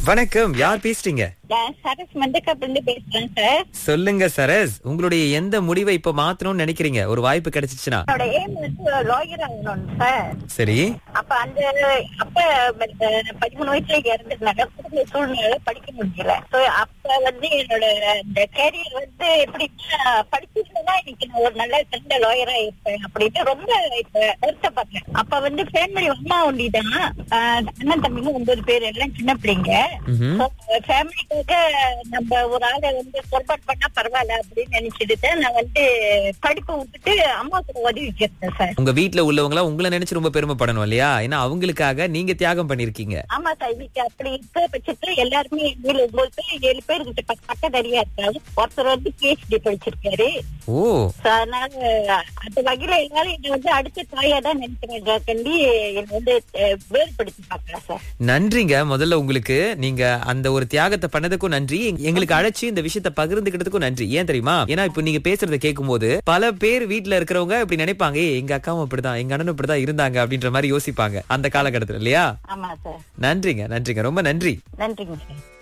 வணக்கம் யார் பேசுறீங்க நான் சரஸ் மண்டக்கப்ல இருந்து பேசுறேன் சார் சொல்லுங்க சரஸ் உங்களுடைய எந்த முடிவை இப்ப மாத்தணும்னு நினைக்கிறீங்க ஒரு வாய்ப்பு கிடைச்சிச்சுன்னா என்னோட ஏம் வந்து லாயர் ஆகணும் சார் சரி அப்ப அந்த அப்ப அஹ், பதிமூணு வயசுல இறந்துருந்தாங்க குடும்ப சூழ்நிலை படிக்க முடியல So, அப்ப வந்து என்னோட இந்த கேரியர் வந்து எப்படின்னா படிச்சிருந்தா இன்னைக்கு நான் ஒரு நல்ல சிறந்த லாயரா இருப்பேன் அப்படின்னு ரொம்ப இப்ப வருத்தப்படுறேன் அப்ப வந்து ஃபேமிலி ஒன்னா ஒண்டிதான் அண்ணன் தம்பிங்க ஒன்பது பேர் எல்லாம் சின்ன பிள்ளைங்க ம்ஹும். ஃபேமிலிக்காக நம்ம ஒரு ஆளை வந்து பொறுப்பாட் பண்ணா பரவாயில்ல அப்படின்னு நினைச்சிட்டு தான் நான் வந்து படிப்பை விட்டுட்டு அம்மா கூட உதவி கேட்டேன் சார் உங்க வீட்ல உள்ளவங்களா உங்களை நினைச்சு ரொம்ப பெருமைப்படணும் இல்லையா ஏன்னா அவங்களுக்காக நீங்க தியாகம் பண்ணிருக்கீங்க ஆமா சார் இன்னைக்கு அப்படி இருக்க பட்சத்துல எல்லாருமே எங்க ஒன்பது பேர் ஏழு பேர் கிட்ட பக்க- பக்கத்தறியா இருக்காரு ஒருத்தர் வந்து பிஹெச்டி படிச்சிருக்காரு ஓ So, அதனால அந்த வகையில எல்லாரும் என்ன வந்து அடுத்த தாயா தான் நினைக்கிறாங்க கண்டி என்ன வந்து அஹ், வேறுபடுத்தி பாக்கலாம் சார் நன்றிங்க முதல்ல உங்களுக்கு நீங்க அந்த ஒரு தியாகத்தை பண்ணதுக்கும் நன்றி எங்க- எங்களுக்கு அழைச்சு இந்த விஷயத்தை பகிர்ந்துக்கிட்டதுக்கும் நன்றி ஏன் தெரியுமா ஏன்னா இப்ப நீங்க பேசுறத கேட்கும்போது பல பேர் வீட்ல இருக்கிறவங்க இப்படி நினைப்பாங்க "ஏய், எங்க அக்காவும் இப்படிதான் எங்க அண்ணனும் இப்படிதான் இருந்தாங்க அப்படின்ற மாதிரி யோசிப்பாங்க அந்த காலகட்டத்துல இல்லையா ஆமா சார் நன்றிங்க நன்றிங்க ரொம்ப நன்றி நன்றிங்க சார்